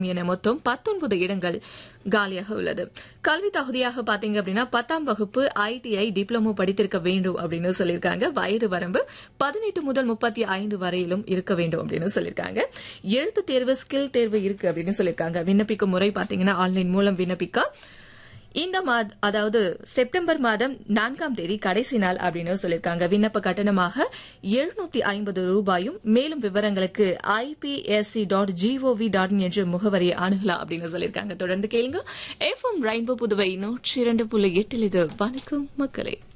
என மொத்தம் பத்தொன்பது இடங்கள் காலியாக உள்ளது கல்வி தகுதியாக பாத்தீங்க அப்படின்னா பத்தாம் வகுப்பு ஐடிஐ டிப்ளமோ படித்திருக்க வேண்டும் அப்படின்னு சொல்லியிருக்காங்க வயது வரம்பு பதினெட்டு முதல் முப்பத்தி ஐந்து வரையிலும் இருக்க வேண்டும் அப்படின்னு சொல்லியிருக்காங்க எழுத்து தேர்வு ஸ்கில் தேர்வு இருக்கு அப்படின்னு சொல்லியிருக்காங்க விண்ணப்பிக்கும் முறை பாத்தீங்கன்னா ஆன்லைன் மூலம் விண்ணப்பிக்க இந்த மாத அதாவது செப்டம்பர் மாதம் நான்காம் தேதி கடைசி நாள் அப்படின்னு சொல்லியிருக்காங்க விண்ணப்ப கட்டணமாக எழுநூத்தி ஐம்பது ரூபாயும் மேலும் விவரங்களுக்கு IPSC dot GOV dot in என்ற முகவரியை அணுகலாம் அப்படின்னு சொல்லியிருக்காங்க தொடர்ந்து கேளுங்க எஃப்எம் ரெயின்போ புதுவை நூற்றி இரண்டு புள்ளி எட்டில் இது வணக்கம் மக்களே